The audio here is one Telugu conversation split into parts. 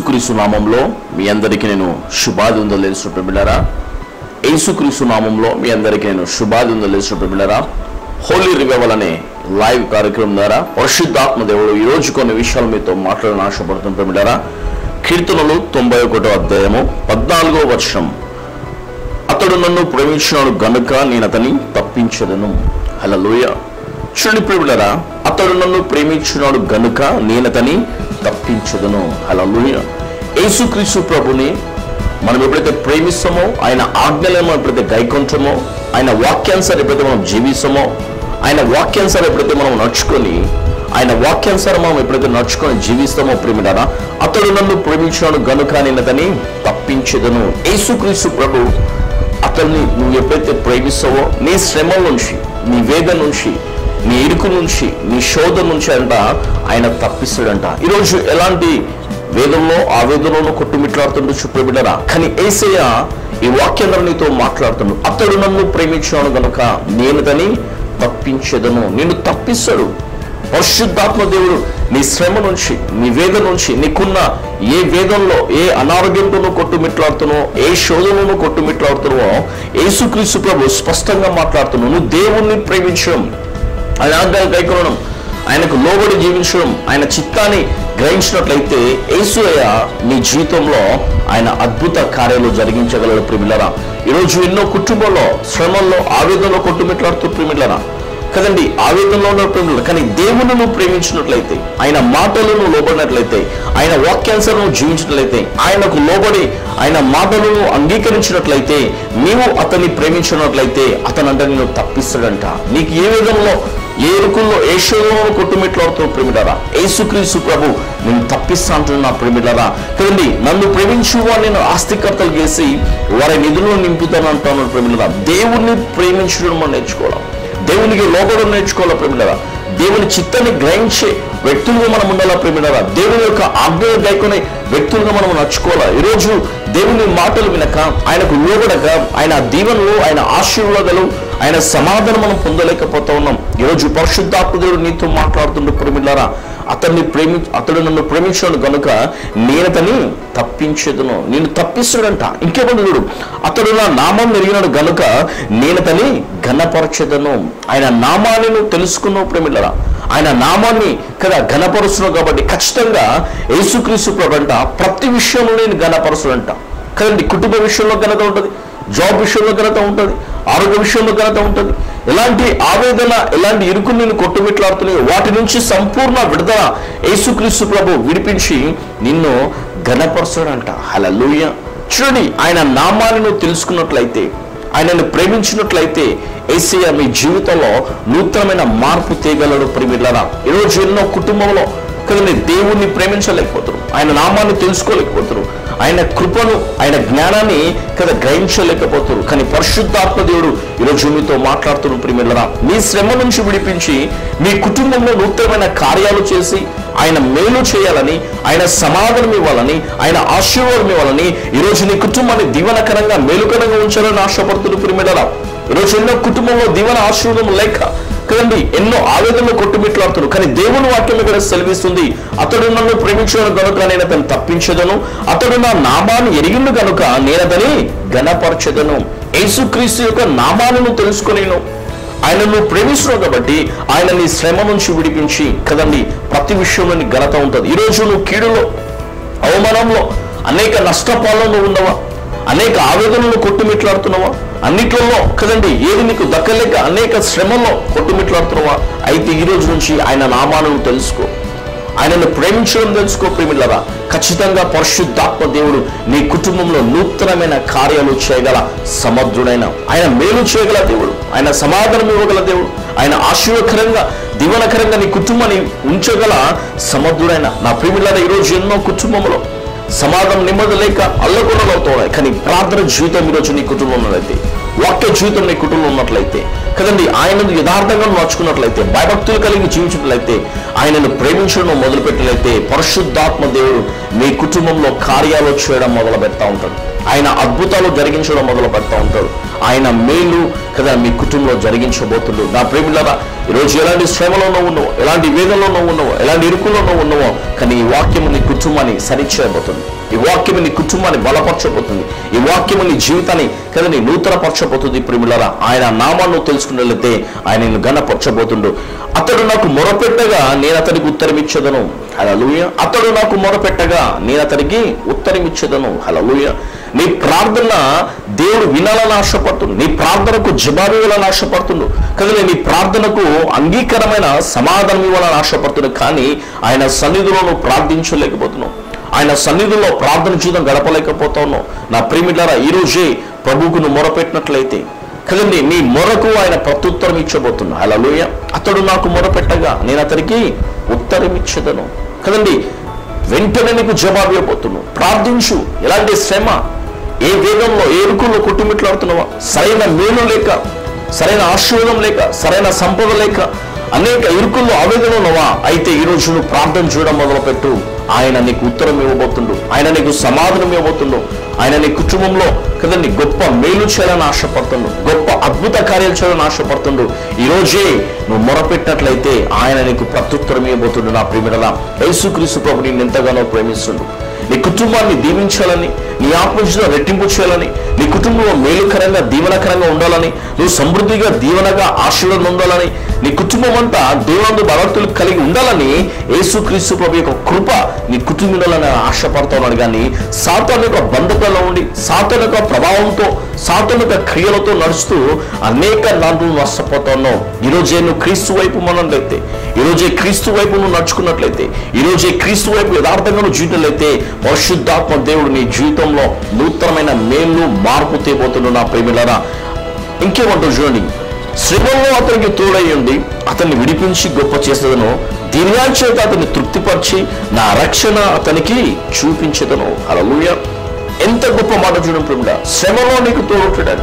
యేసుక్రీస్తు నామంలో మీ అందరికీ నేను శుభాదిందలు తెలుసు బిడ్డరా యేసుక్రీస్తు నామంలో మీ అందరికీ నేను శుభాదిందలు తెలుసు బిడ్డరా హోలీ రివైవల్ అనే లైవ్ కార్యక్రమం ద్వారా పరిశుద్ధాత్మ దేవుడు ఈ రోజు కొన్ని విషయాలు మీతో మాట్లాడని ఆశపడుతుంటాం బిడ్డరా కీర్తనలు తొంభై ఒకటో అధ్యాయము పద్నాలుగో వర్షం అతడు నన్ను ప్రేమించినాడు గనుక నేను అతని తప్పించదను హలలోయ చూడండి ప్రియులరా అతడు నన్ను ప్రేమించినాడు గనుక నేను అతని తప్పించదను హలలోయ యేసుక్రీస్తు ప్రభుని మనం ఎప్పుడైతే ప్రేమిస్తామో ఆయన ఆజ్ఞలను మనం ఎప్పుడైతే గైకొంటామో ఆయన వాక్యానుసారం ఎప్పుడైతే మనం జీవిస్తామో ఆయన వాక్యానుసారం ఎప్పుడైతే మనం నడుచుకొని ఆయన వాక్యానుసారం మనం ఎప్పుడైతే నడుచుకొని జీవిస్తామో ప్రేమిడారా అతడు నన్ను ప్రేమించినాడు గనుక నేను అతని తప్పించదను యేసుక్రీస్తు ప్రభు అతన్ని నువ్వు ఎప్పుడైతే ప్రేమిస్తావో నీ శ్రమ నుంచి నీ వేదన నుంచి నీ ఇరుకు నుంచి నీ శోధ నుంచి అంట ఆయన తప్పిస్తాడంట ఈరోజు ఎలాంటి వేదంలో ఆ వేదంలో కొట్టుమిట్లాడుతుండో చుట్టబిడ్డరా కానీ ఏసయ్య ఈ వాక్యంలో నీతో మాట్లాడుతున్నాడు అతడు నన్ను ప్రేమించాడు గనుక నేను తని తప్పించదను నేను తప్పిస్తాడు పరిశుద్ధాత్మ దేవుడు నీ శ్రమ నుంచి నీ వేదన నుంచి నీకున్న ఏ వేదంలో ఏ అనారోగ్యంతోనూ కొట్టుమిట్లాడుతున్నావో ఏ శోధనలోనూ కొట్టుమిట్లాడుతున్నావో యేసుక్రీస్తు ప్రభు స్పష్టంగా మాట్లాడుతున్నావు నువ్వు దేవుణ్ణి ప్రేమించడం ఆయన ఆజ్ఞలు కైకొనడం ఆయనకు లోబడి జీవించడం ఆయన చిత్తాన్ని గ్రహించినట్లయితే యేసుయ్య నీ జీవితంలో ఆయన అద్భుత కార్యాలు జరిగించగలడు ప్రిమిలరా ఈరోజు ఎన్నో కుటుంబంలో శ్రమంలో ఆవేదనలో కొట్టుమిట్లాడుతూ ప్రిమిలరా కదండి ఆవేదనలో ఉన్న ప్రేమికులు కానీ దేవుని నువ్వు ప్రేమించినట్లయితే ఆయన మాటలను లోబడినట్లయితే ఆయన వాక్యానుసారం జీవించినట్లయితే ఆయనకు లోబడి ఆయన మాటలను అంగీకరించినట్లయితే నీవు అతన్ని ప్రేమించినట్లయితే అతను అంటే నేను తప్పిస్తాడంట నీకు ఏ విధంలో ఏ ఇరుకుల్లో ఏ శోధంలో కొట్టుమిట్లాడుతూ ప్రేమిడరా యేసుక్రీస్తు ప్రభు నేను తప్పిస్తా అంటున్నా ప్రేమిడరా కదండి నన్ను ప్రేమించు వారు నేను ఆస్తికర్తలు చేసి వారి నిధులను నింపుతాను అంటాను ప్రేమిడరా దేవుణ్ణి ప్రేమించడం మనం నేర్చుకోవాలి దేవునికి లోపడం నేర్చుకోవాలా ప్రేమిడరా దేవుని చిత్తాన్ని గ్రహించే వ్యక్తులుగా మనం ఉండాలా ప్రేమిడరా దేవుని యొక్క ఆజ్ఞలు గైకొనే వ్యక్తులుగా మనం నడుచుకోవాలా ఈరోజు దేవుని మాటలు వినక ఆయనకు లోబడక ఆయన దీవెనలు ఆయన ఆశీర్వాదాలు ఆయన సమాధానం మనం పొందలేకపోతా ఉన్నాం ఈరోజు పరిశుద్ధాత్మ దేవుడు నీతో మాట్లాడుతుండే ప్రేమిళ్ళారా అతన్ని ప్రేమి అతడు నన్ను ప్రేమించాడు గనుక నేను అతని తప్పించదును నేను తప్పిస్తాడంట ఇంకేమన్నా చూడు అతడు నా నామం ఎరిగినాడు గనుక నేను అతని ఘనపరచదను ఆయన నామాన్ని నువ్వు తెలుసుకున్నావు ప్రేమిళ్ళరా ఆయన నామాన్ని కదా ఘనపరుస్తున్నావు కాబట్టి ఖచ్చితంగా యేసుక్రీస్తు ప్రభంట ప్రతి విషయంలో నేను ఘనపరుస్తుడంట కదండి కుటుంబ విషయంలో ఘనత ఉంటుంది జాబ్ విషయంలో ఘనత ఉంటుంది ఆరోగ్య విషయంలో ఘనత ఉంటుంది ఎలాంటి ఆవేదన ఎలాంటి ఇరుకులు నేను కొట్టుమిట్లాడుతున్నాయో వాటి నుంచి సంపూర్ణ విడుదల యేసుక్రీస్తు ప్రభు విడిపించి నిన్ను ఘనపరచడంట హలలుయ చూడండి ఆయన నామాన్ని నువ్వు తెలుసుకున్నట్లయితే ఆయనను ప్రేమించినట్లయితే ఏసయ్య మీ జీవితంలో నూతనమైన మార్పు తేగలడు ప్రిమిళ్ళరా ఈరోజు ఎన్నో కుటుంబంలో కదండి దేవుణ్ణి ప్రేమించలేకపోతారు ఆయన నామాన్ని తెలుసుకోలేకపోతారు ఆయన కృపను ఆయన జ్ఞానాన్ని కదా గ్రహించలేకపోతారు కానీ పరిశుద్ధాత్మ దేవుడు ఈరోజు మీతో మాట్లాడుతున్న ప్రిమిళ్ళరా మీ శ్రమ నుంచి విడిపించి మీ కుటుంబంలో నూతనమైన కార్యాలు చేసి ఆయన మేలు చేయాలని ఆయన సమాధానం ఇవ్వాలని ఆయన ఆశీర్వాదం ఇవ్వాలని ఈరోజు నీ కుటుంబాన్ని దీవనకరంగా మేలుకరంగా ఉంచాలని ఆశపడుతున్న ప్రిమిళ్ళరా ఈరోజు ఎన్నో కుటుంబంలో దీవెన ఆశీర్వాదం లేక కదండి ఎన్నో ఆవేదనలు కొట్టుమిట్లాడుతున్నారు కానీ దేవుని వాక్యం ఇక్కడ సెలవిస్తుంది అతడు నన్ను ప్రేమించడం కనుక నేను అతను తప్పించదను అతడు నా నామాన్ని ఎరిగిండు కనుక నేను అతని ఘనపరచదను యేసుక్రీస్తు యొక్క నామాలను తెలుసుకునేను ఆయన నువ్వు ప్రేమిస్తున్నావు కాబట్టి ఆయన నీ శ్రమ నుంచి విడిపించి కదండి ప్రతి విషయంలో నీ ఘనత ఉంటుంది ఈరోజు నువ్వు కీడులో అవమానంలో అనేక నష్టపాలలో నువ్వు ఉన్నవా అనేక ఆవేదనలు కొట్టుమిట్లాడుతున్నావా అన్నిట్లలో కదండి ఏది నీకు దక్కలేక అనేక శ్రమల్లో కొట్టుమిట్లాడుతున్నావా అయితే ఈ రోజు నుంచి ఆయన నామాలను తెలుసుకో ఆయనను ప్రేమించడం తెలుసుకో ప్రేమిళ్ళరా ఖచ్చితంగా పరిశుద్ధాత్మ దేవుడు నీ కుటుంబంలో నూతనమైన కార్యాలు చేయగల సమర్థుడైన ఆయన మేలు చేయగల దేవుడు ఆయన సమాధానం ఇవ్వగల దేవుడు ఆయన ఆశీర్వకరంగా దీవనకరంగా నీ కుటుంబాన్ని ఉంచగల సమర్థుడైన నా ప్రేమిళ్ళరా ఈరోజు ఎన్నో కుటుంబంలో సమాధానం నెమ్మది లేక అల్లకొండలు అవుతున్నాయి కానీ ప్రార్థన జీవితం ఈరోజు నీ కుటుంబంలో అయితే వాక్య జీవితం నీ కుటుంబంలో ఉన్నట్లయితే కదండి ఆయనను యథార్థంగా నడుచుకున్నట్లయితే భయభక్తులు కలిగి జీవించినట్లయితే ఆయనను ప్రేమించడం మొదలుపెట్టినట్లయితే పరిశుద్ధాత్మ దేవుడు మీ కుటుంబంలో కార్యాలు చేయడం మొదలు పెడతా ఉంటాడు ఆయన అద్భుతాలు జరిగించడం మొదలు పెడతా ఉంటాడు ఆయన మేలు కదా మీ కుటుంబంలో జరిగించబోతుండు నా ప్రేమిలరా ఈరోజు ఎలాంటి శ్రమలోనో ఉన్నావో ఎలాంటి వేదనలోనో ఉన్నావో ఎలాంటి ఇరుకులోనో ఉన్నావో కానీ ఈ వాక్యము నీ కుటుంబాన్ని సరిచేయబోతుంది ఈ వాక్యము నీ కుటుంబాన్ని బలపరచబోతుంది ఈ వాక్యము నీ జీవితాన్ని కదా నీ నూతనపరచబోతుంది ప్రేమిలరా ఆయన నామాన్ని తెలుసుకున్నట్లయితే ఆయన నిన్ను గణపరచబోతుండు అతడు నాకు మొరపెట్టగా నేను అతనికి ఉత్తరం ఇచ్చేదను హలలుయ అతడు నాకు మొరపెట్టగా నేను అతనికి ఉత్తరం ఇచ్చేదను హలలుయ నీ ప్రార్థన దేవుడు వినాలని ఆశపడుతుంది నీ ప్రార్థనకు జవాబు ఇవ్వాలని ఆశపడుతుండు కదలే నీ ప్రార్థనకు అంగీకారమైన సమాధానం ఇవ్వాలని ఆశపడుతుంది కానీ ఆయన సన్నిధిలో నువ్వు ప్రార్థించలేకపోతున్నావు ఆయన సన్నిధిలో ప్రార్థన జీవితం గడపలేకపోతున్నావు నా ప్రేమిట్లారా ఈ రోజే ప్రభువుకు నువ్వు మొరపెట్టినట్లయితే కదండి నీ మొరకు ఆయన ప్రత్యుత్తరం ఇచ్చబోతున్నా అలా అతడు నాకు మొరపెట్టగా నేను అతనికి ఉత్తరం ఇచ్చేదను కదండి వెంటనే నీకు జవాబు ఇవ్వబోతున్నావు ప్రార్థించు ఎలాంటి శ్రమ ఏ వేగంలో ఏ ఇరుకుల్లో కుటుంబిట్లాడుతున్నావా సరైన మేలు లేక సరైన ఆశీర్వాదం లేక సరైన సంపద లేక అనేక ఇరుకుల్లో ఆవేదన ఉన్నవా అయితే ఈ రోజు నువ్వు ప్రార్థన చేయడం మొదలుపెట్టు ఆయన నీకు ఉత్తరం ఇవ్వబోతుండు ఆయన నీకు సమాధానం ఇవ్వబోతుండు ఆయన నీ కుటుంబంలో కదండి గొప్ప మేలు చేయాలని ఆశపడుతుండు గొప్ప అద్భుత కార్యాలు చేయాలని ఆశపడుతుండు ఈ రోజే నువ్వు మొరపెట్టినట్లయితే ఆయన నీకు ప్రత్యుత్తరం ఇవ్వబోతుండు నా ప్రేమిడలా యేసుక్రీస్తు ప్రభు నిన్ను ఎంతగానో ప్రేమిస్తుండు నీ కుటుంబాన్ని దీవించాలని నీ ఆత్మజీవితం రెట్టింపు చేయాలని నీ కుటుంబంలో మేలుకరంగా దీవనకరంగా ఉండాలని నువ్వు సమృద్ధిగా దీవనగా ఆశీర్వాదం ఉండాలని నీ కుటుంబం అంతా దేవునందు భగవతులు కలిగి ఉండాలని యేసుక్రీస్తు ప్రభు యొక్క కృప నీ కుటుంబంలో ఆశపడుతున్నాడు కానీ సాతాన్ యొక్క బంధకంలో ఉండి సాతాన్ యొక్క ప్రభావంతో సాతాన్ యొక్క క్రియలతో నడుస్తూ అనేక నాలుగు నష్టపోతున్నావు ఈరోజే నువ్వు క్రీస్తు వైపు మనట్లయితే ఈరోజే క్రీస్తు వైపు నువ్వు నడుచుకున్నట్లయితే ఈరోజే క్రీస్తు వైపు యథార్థంగా నువ్వు జీవితంలో పరిశుద్ధాత్మ దేవుడు నీ జీవితంలో నూతనమైన మేలు మార్పు తేబోతున్నాడు నా ప్రేమిలరా ఇంకేమంటారు చూడండి శ్రమంలో అతనికి తోడయ్యండి అతన్ని విడిపించి గొప్ప చేసేదను దీనిగా చేత అతన్ని తృప్తిపరిచి నా రక్షణ అతనికి చూపించేదను అలలుయ ఎంత గొప్ప మాట చూడండి ప్రేమిడ శ్రమలో నీకు తోడుంటాడంట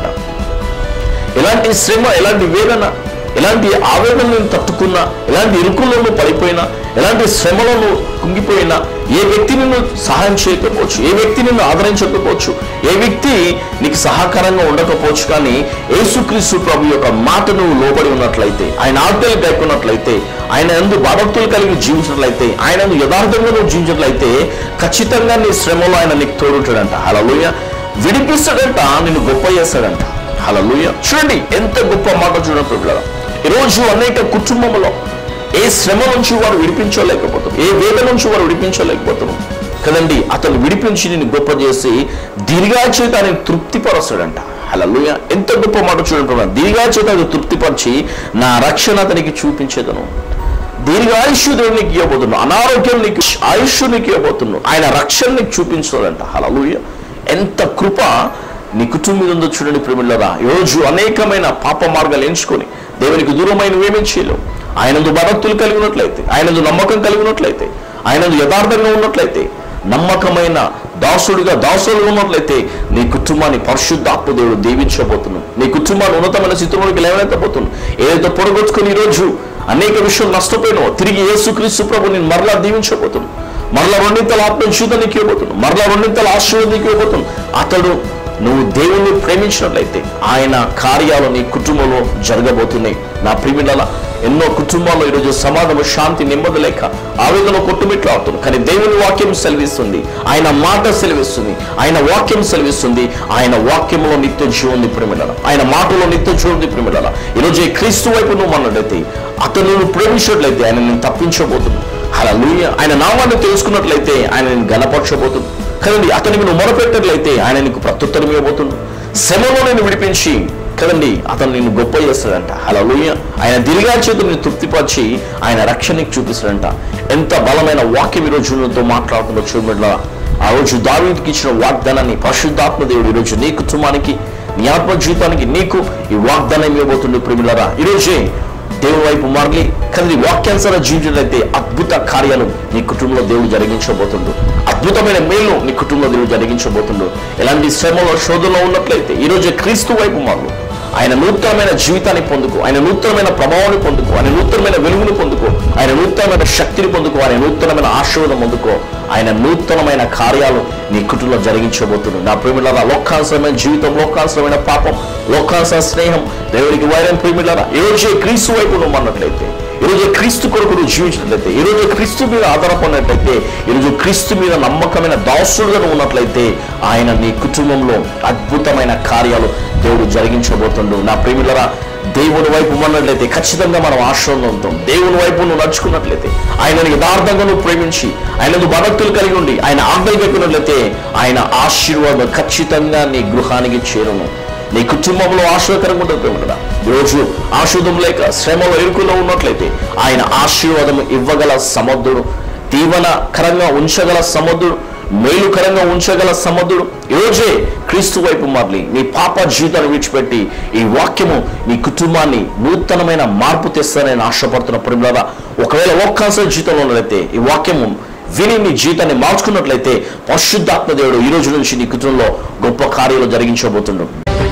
ఎలాంటి శ్రమ ఎలాంటి వేదన ఎలాంటి ఆవేదన నేను తట్టుకున్నా ఎలాంటి ఇరుకుల్లో నువ్వు పడిపోయినా ఎలాంటి శ్రమలో నువ్వు కుంగిపోయినా ఏ వ్యక్తి నిన్ను సహాయం చేయకపోవచ్చు ఏ వ్యక్తి నిన్ను ఆదరించకపోవచ్చు ఏ వ్యక్తి నీకు సహకారంగా ఉండకపోవచ్చు కానీ యేసుక్రీస్తు ప్రభు యొక్క మాట నువ్వు లోబడి ఉన్నట్లయితే ఆయన ఆజ్ఞలు గైకున్నట్లయితే ఆయన ఎందు భగవత్తులు కలిగి జీవించినట్లయితే ఆయన ఎందు యథార్థంగా నువ్వు జీవించినట్లయితే ఖచ్చితంగా నీ శ్రమలో ఆయన నీకు తోడుంటాడంట హలలుయ విడిపిస్తాడంట నిన్ను గొప్ప చేస్తాడంట హలలుయ చూడండి ఎంత గొప్ప మాట చూడండి పిల్లల ఈరోజు అనేక కుటుంబంలో ఏ శ్రమ నుంచి వారు విడిపించలేకపోతున్నారు ఏ వేద నుంచి వారు విడిపించలేకపోతున్నారు కదండి అతను విడిపించి నేను గొప్ప చేసి దీర్ఘా చేత ఆయన తృప్తిపరస్తాడంట హలలుయ ఎంత గొప్ప మాట చూడండి ప్రభు దీర్ఘా చేత అది తృప్తిపరిచి నా రక్షణ అతనికి చూపించేదను దీర్ఘాయుష్యు దేవుడు నీకు ఇవ్వబోతున్నావు అనారోగ్యం నీకు ఆయుష్ నీకు ఇవ్వబోతున్నావు ఆయన రక్షణ నీకు చూపించాలంట హలలుయ ఎంత కృప నీ కుటుంబం మీద ఉందో చూడండి ప్రేమిళ్ళరా ఈరోజు అనేకమైన పాప మార్గాలు ఎంచుకొని దేవునికి దూరమైన ఏమేం చేయలేవు ఆయనందు భక్తులు కలిగి ఉన్నట్లయితే ఆయనందు నమ్మకం కలిగి ఉన్నట్లయితే ఆయనందు యథార్థంగా ఉన్నట్లయితే నమ్మకమైన దాసుడిగా దాసులుగా ఉన్నట్లయితే నీ కుటుంబాన్ని పరిశుద్ధాత్మ దేవుడు దీవించబోతున్నాం నీ కుటుంబాన్ని ఉన్నతమైన స్థితిలోకి లేవనెత్తబోతున్నాం ఏదైతే పొడగొచ్చుకొని ఈరోజు అనేక విషయాలు నష్టపోయినావో తిరిగి యేసుక్రీస్తు ప్రభు నేను మరలా దీవించబోతున్నాను మరలా రెండింతల ఆత్మ జీవితం నీకు ఇవ్వబోతున్నాను మరలా రెండింతల ఆశీర్వాదం నీకు ఇవ్వబోతున్నాను అతడు నువ్వు దేవుణ్ణి ప్రేమించినట్లయితే ఆయన కార్యాలు నీ కుటుంబంలో జరగబోతున్నాయి నా ప్రిమిళల ఎన్నో కుటుంబాల్లో ఈరోజు సమాధానం శాంతి నెమ్మది లేక ఆవేదన కొట్టుమిట్లు అవుతుంది కానీ దేవుని వాక్యం సెలవిస్తుంది ఆయన మాట సెలవిస్తుంది ఆయన వాక్యం సెలవిస్తుంది ఆయన వాక్యంలో నిత్య జీవం ఉంది ప్రేమిళల ఆయన మాటలో నిత్య జీవం ఉంది ప్రేమిళల ఈరోజు ఈ క్రీస్తు వైపు నువ్వు అన్నట్లయితే అతను నువ్వు ప్రేమించినట్లయితే ఆయన నేను తప్పించబోతుంది అలా ఆయన నామాన్ని తెలుసుకున్నట్లయితే ఆయన నేను గణపరచబోతుంది కదండి అతనికి నువ్వు మొరపెట్టినట్లయితే ఆయన నీకు ప్రత్యుత్తరం ఇవ్వబోతుంది శ్రమలో నేను విడిపించి కదండి అతను నిన్ను గొప్ప చేస్తాడంట అలా ఆయన దిరిగా చేతులు నేను తృప్తిపరిచి ఆయన రక్షణకి చూపిస్తాడంట ఎంత బలమైన వాక్యం ఈరోజు నీతో మాట్లాడుతున్న చూడబడ్డా ఆ రోజు దావీదికి ఇచ్చిన వాగ్దానాన్ని పరిశుద్ధాత్మ దేవుడు ఈరోజు నీ కుటుంబానికి నీ ఆత్మ జీవితానికి నీకు ఈ వాగ్దానం ఇవ్వబోతుంది ప్రేమిలరా ఈరోజే దేవుని వైపు మారి కానీ వాక్యానుసార జీవించినట్లయితే అద్భుత కార్యాలు నీ కుటుంబంలో దేవుడు జరిగించబోతుండు అద్భుతమైన మేలు నీ కుటుంబంలో దేవుడు జరిగించబోతుండు ఎలాంటి శ్రమలో శోధనలో ఉన్నట్లయితే ఈరోజు క్రీస్తు వైపు మారు ఆయన నూతనమైన జీవితాన్ని పొందుకో ఆయన నూతనమైన ప్రభావాన్ని పొందుకో ఆయన నూతనమైన వెలుగును పొందుకో ఆయన నూతనమైన శక్తిని పొందుకో ఆయన నూతనమైన ఆశీర్వాదం పొందుకో ఆయన నూతనమైన కార్యాలు నీ కుటుంబంలో జరిగించబోతున్నాడు నా ప్రేమిలారా లోకాంశమైన జీవితం లోకాంశమైన పాపం లోకాంశ స్నేహం దేవుడికి వైరం ప్రేమిలారా ఈ రోజే క్రీస్తు వైపు నువ్వు అన్నట్లయితే ఈరోజు క్రీస్తు కొరకు నువ్వు జీవించినట్లయితే ఈరోజు క్రీస్తు మీద ఆధారపడినట్లయితే ఈరోజు క్రీస్తు మీద నమ్మకమైన దాసుడుగా నువ్వు ఉన్నట్లయితే ఆయన నీ కుటుంబంలో అద్భుతమైన కార్యాలు దేవుడు జరిగించబోతుండు నా ప్రేమిలరా దేవుని వైపు ఉన్నట్లయితే ఖచ్చితంగా మనం ఆశ్రమంలో ఉంటాం దేవుని వైపు నువ్వు నడుచుకున్నట్లయితే ఆయనని యథార్థంగా నువ్వు ప్రేమించి ఆయన నువ్వు భక్తులు కలిగి ఉండి ఆయన ఆజ్ఞలు పెట్టినట్లయితే ఆయన ఆశీర్వాదం ఖచ్చితంగా నీ గృహానికి చేరును నీ కుటుంబంలో ఆశీర్వకరంగా ఉంటుంది ప్రేమరా ఈరోజు ఆశీర్వదం లేక శ్రమలో ఇరుకులో ఉన్నట్లయితే ఆయన ఆశీర్వాదం ఇవ్వగల సముద్రుడు దీవనకరంగా ఉంచగల సముద్రుడు మేలుకరంగా ఉంచగల సముద్రుడు ఈరోజే క్రీస్తు వైపు మరలి నీ పాప జీవితాన్ని విడిచిపెట్టి ఈ వాక్యము నీ కుటుంబాన్ని నూతనమైన మార్పు తెస్తానని ఆశపడుతున్న ప్రేమలారా ఒకవేళ ఒక్కసారి జీవితంలో ఉన్నట్లయితే ఈ వాక్యము విని నీ జీవితాన్ని మార్చుకున్నట్లయితే పరిశుద్ధాత్మ దేవుడు ఈ రోజు నుంచి నీ కుటుంబంలో గొప్ప కార్యాలు జరిగించబోతుండు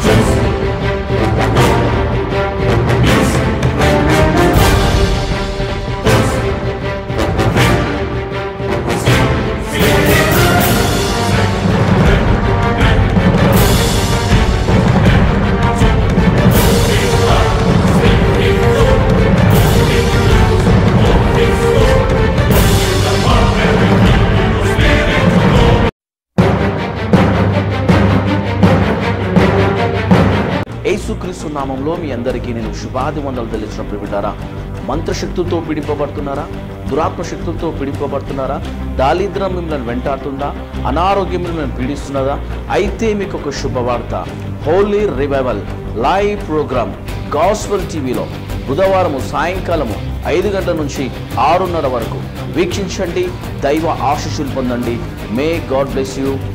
యేసుక్రీస్తు నామంలో మీ అందరికీ నేను శుభాది వందలు తెలిసినప్పుడు బిడ్డారా మంత్రశక్తులతో పీడింపబడుతున్నారా దురాత్మ శక్తులతో పీడింపబడుతున్నారా దారిద్రం మిమ్మల్ని వెంటాడుతుందా అనారోగ్యం మిమ్మల్ని పీడిస్తున్నదా అయితే మీకు ఒక శుభవార్త holy revival live program gospel టీవీలో బుధవారము సాయంకాలము ఐదు గంటల నుంచి ఆరున్నర వరకు వీక్షించండి దైవ ఆశీస్సులు పొందండి మే గాడ్ బ్లెస్ యూ